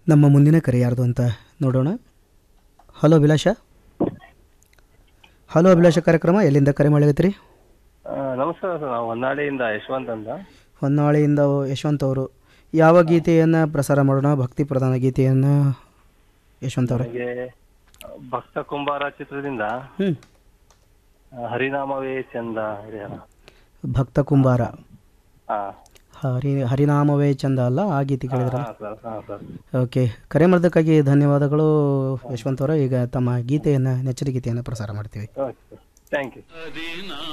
ನಮ್ಮ ಮುಂದಿನ ಕರೆ ಯಾರ್ದು ಅಂತ ನೋಡೋಣ ಹಲೋ ಅಭಿಲಾಷ ಹಲೋ ಅಭಿಲಾಷ ಕಾರ್ಯಕ್ರಮ ಎಲ್ಲಿಂದ ಕರೆ ಮಾಡಲಿತ್ರಿ ಆ, ನಮಸ್ಕಾರ ಸರ್ ನಾವು ಹೊನ್ನಾಳಿಯಿಂದ ಯಶವಂತ್ ಅಂತ ಹೊನ್ನಾಳಿಯಿಂದ ಯಶವಂತ್ ಅವರು ಯಾವ ಗೀತೆಯನ್ನು ಪ್ರಸಾರ ಮಾಡೋಣ ಭಕ್ತಿ ಪ್ರಧಾನ ಗೀತೆಯನ್ನು ಯಶವಂತ್ ಅವರೇ ನನಗೆ ಭಕ್ತ ಕುಂಬಾರ ಚಿತ್ರದಿಂದ ಹ್ಞೂ ಆ, ಹರಿನಾಮವೇ ಚಂದ ಇದೆಯಲ್ಲ ಭಕ್ತ ಕುಂಬಾರ ಹಾ ಹರಿ ಹರಿನಾಮವೇ ಚಂದ ಅಲ್ಲ ಆ ಗೀತೆ ಕೇಳಿದ್ರ ಹಾ ಸರ್ ಹಾ ಸರ್ ಓಕೆ ಕರೆ ಮಾಡೋದಕ್ಕಾಗಿ ಧನ್ಯವಾದಗಳು ಯಶವಂತ್ ಅವರ ಈಗ ತಮ್ಮ ಗೀತೆಯನ್ನು ನೆಚ್ಚಿನ ಗೀತೆಯನ್ನು ಪ್ರಸಾರ ಮಾಡ್ತೀವಿ ಓಕೆ ಸರ್ ಥ್ಯಾಂಕ್ ಯು